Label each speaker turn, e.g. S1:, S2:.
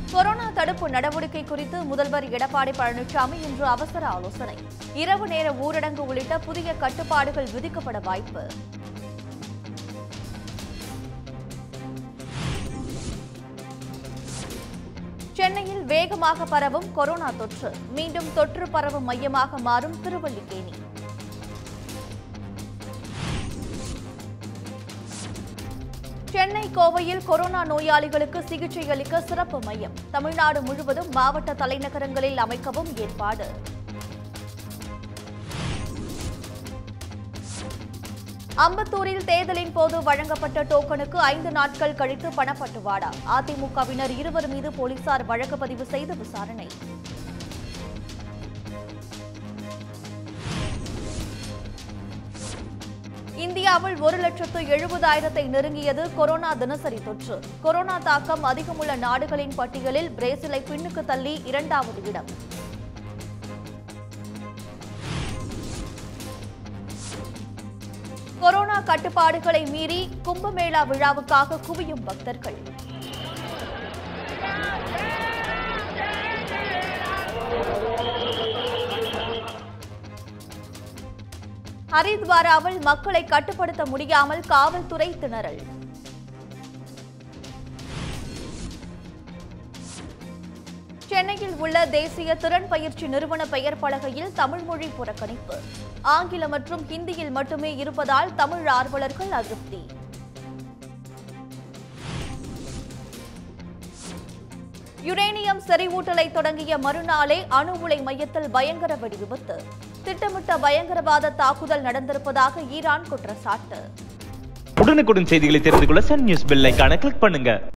S1: corona தடுப்பு நடவடிக்கை குறித்து முதல்வர் எடப்பாடி பழனிசாமி இன்று அவசர ஆலோசனை இரவு நேர ஊரடங்கு உள்ளிட்ட புதிய கட்டுப்பாடுகள் விதிக்கப்பட வாய்ப்பு சென்னையில் வேகமாக பரவும் கொரோனா தொற்று மீண்டும் தொற்று பரவும் மையமாக மாறும் திருவல்லிக்கேணி சென்னை கோவையில் கொரோனா நோயாளிகளுக்கு சிகிச்சை அளிக்க சிறப்பு மையம் தமிழ்நாடு முழுவதும் மாவட்ட தலைநகரங்களில் அமைக்கவும் ஏற்பாடு அம்பத்தூரில் தேர்தலின் போது வழங்கப்பட்ட டோக்கனுக்கு ஐந்து நாட்கள் கழித்து பணப்பட்டுவாடா அதிமுகவினர் இருவர் மீது போலீசார் வழக்கு பதிவு செய்து விசாரணை இந்தியாவில் ஒரு லட்சத்து எழுபதாயிரத்தை நெருங்கியது கொரோனா தினசரி தொற்று கொரோனா தாக்கம் அதிகமுள்ள நாடுகளின் பட்டியலில் பிரேசிலை பின்னுக்கு தள்ளி இரண்டாவது இடம் கொரோனா கட்டுப்பாடுகளை மீறி கும்பமேளா விழாவுக்காக குவியும் பக்தர்கள் ஹரித்வாராவில் மக்களை கட்டுப்படுத்த முடியாமல் காவல்துறை திணறல் சென்னையில் உள்ள தேசிய திறன் பயிற்சி நிறுவன பெயர் பலகையில் தமிழ் மொழி புறக்கணிப்பு ஆங்கிலம் மற்றும் ஹிந்தியில் மட்டுமே இருப்பதால் தமிழ் ஆர்வலர்கள் அதிருப்தி யுரேனியம் செறிவூட்டலை தொடங்கிய மறுநாளே அணு உலை மையத்தில் பயங்கர வெடி விபத்து திட்டமிட்ட பயங்கரவாத தாக்குதல் நடந்திருப்பதாக ஈரான் குற்றச்சாட்டு
S2: உடனுக்குடன் செய்திகளை தெரிந்து கொள்ள சன் நியூஸ் பெல் ஐகானை கிளிக் பண்ணுங்க